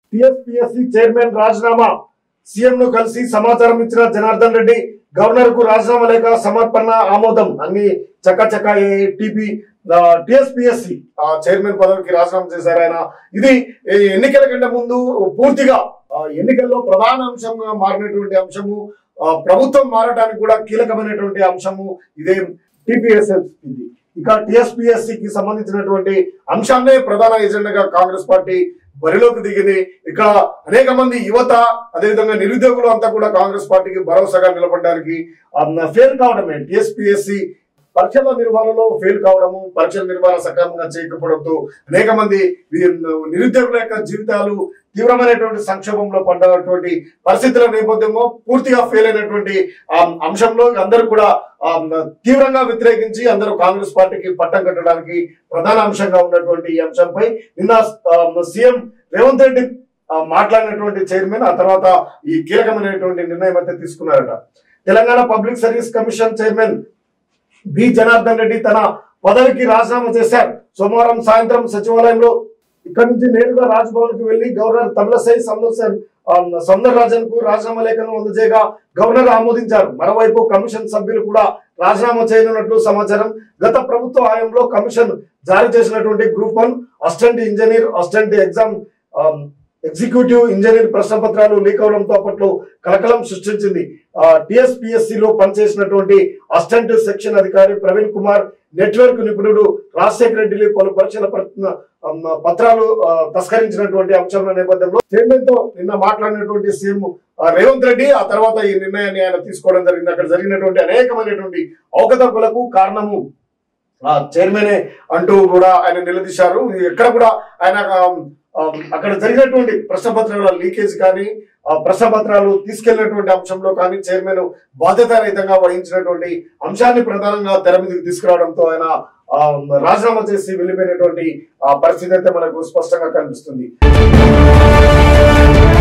TSPSC chairman రాజీనామా CM ను కలిసి సమాచారం ఇచ్చిన జనార్దన్ రెడ్డి గవర్నర్ కు రాజీనామా లేఖ సమర్పణ ఆమోదం అన్ని చక్క చక్క టిపి టిఎస్పిఎస్సి చైర్మన్ పదవికి రాజీనామా చేశారు ఆయన ఇది ఈ ఎన్నికల కంటే ముందు పూర్తిగా ఆ, ఎన్నికల్లో ప్రధాన అంశంగా మారినటువంటి అంశము ఆ, ప్రభుత్వం మారడానికి కూడా కీలకమైనటువంటి అంశము ఇదే టిపిఎస్ఎస్ ఇది ఇక టిఎస్పిఎస్సి కి సంబంధించినటువంటి అంశాన్నే ప్రధాన ఎజెండాగా కాంగ్రెస్ పార్టీ బరిలోకి దిగింది ఇక్కడ అనేక మంది యువత అదేవిధంగా నిరుద్యోగులు అంతా కూడా కాంగ్రెస్ పార్టీకి భరోసాగా నిలబడడానికి ఫెయిల్ కావడమే టిఎస్పిఎస్సి పరీక్షల నిర్వహణలో ఫెయిల్ కావడము పరీక్షల నిర్వహణ సక్రమంగా చేయకపోవడంతో అనేక మంది ఈ నిరుద్యోగుల యొక్క జీవితాలు తీవ్రమైనటువంటి సంక్షోభంలో పడ్డటువంటి పరిస్థితుల నేపథ్యంలో పూర్తిగా ఫెయిల్ అయినటువంటి ఆ అంశంలో అందరూ కూడా ఆ, తీవ్రంగా వ్యతిరేకించి అందరూ కాంగ్రెస్ పార్టీకి పట్టం కట్టడానికి ప్రధాన అంశంగా ఉన్నటువంటి ఈ అంశంపై నిన్న ఆ, సీఎం రేవంత్ రెడ్డి ఆ, మాట్లాడినటువంటి చైర్మన్ ఆ తర్వాత ఈ కీలకమైనటువంటి నిర్ణయం అయితే తీసుకున్నారట Telangana public service commission chairman B Janardhan Reddy తన పదవికి రాజీనామా చేశారు సోమవారం సాయంత్రం సచివాలయంలో ఇక్కడ నుంచి నేరుగా రాజ్భవన్ కు వెళ్లి గవర్నర్ తమిళసై సౌందర రాజన్ కు రాజీనామా లేఖను అందజేయగా గవర్నర్ ఆమోదించారు మరోవైపు కమిషన్ సభ్యులు కూడా రాజీనామా చేయనున్నట్లు సమాచారం గత ప్రభుత్వ హయాంలో కమిషన్ జారీ చేసినటువంటి group one assistant engineer assistant exam executive engineer ప్రశ్న పత్రాలు లీక్ అవడంతో అప్పట్లో కలకలం సృష్టించింది టిఎస్పిఎస్సి లో పనిచేసినటువంటి అసిస్టెంట్ సెక్షన్ అధికారి ప్రవీణ్ కుమార్ నెట్వర్క్ నిపుణుడు రాజశేఖర రెడ్డిలు పలు పరీక్షల పత్ర- ఆ, పత్రాలు ఆ, తస్కరించినటువంటి అంశంల నేపథ్యంలో చైర్మన్ తో నిన్న మాట్లాడినటువంటి సీఎం ఆ, రేవంత్ రెడ్డి ఆ తర్వాత ఈ నిర్ణయాన్ని ఆయన తీసుకోవడం జరిగింది అక్కడ జరిగినటువంటి అనేకమైనటువంటి అవకతవకలకు కారణము ఆ చైర్మనే అంటూ కూడా ఆయన నిలదీశారు ఎక్కడ కూడా ఆయన ఆ, ఆ, అక్కడ జరిగినటువంటి ప్రశ్న పత్రాల లీకేజ్ కానీ ఆ ప్రశ్న పత్రాలు తీసుకెళ్లినటువంటి అంశంలో కానీ చైర్మన్ బాధ్యతారహితంగా వహించినటువంటి అంశాన్ని ప్రధానంగా తెర మీదకి తీసుకురావడంతో ఆయన ఆ, రాజీనామా చేసి వెళ్ళిపోయినటువంటి ఆ పరిస్థితి అయితే మనకు స్పష్టంగా కనిపిస్తుంది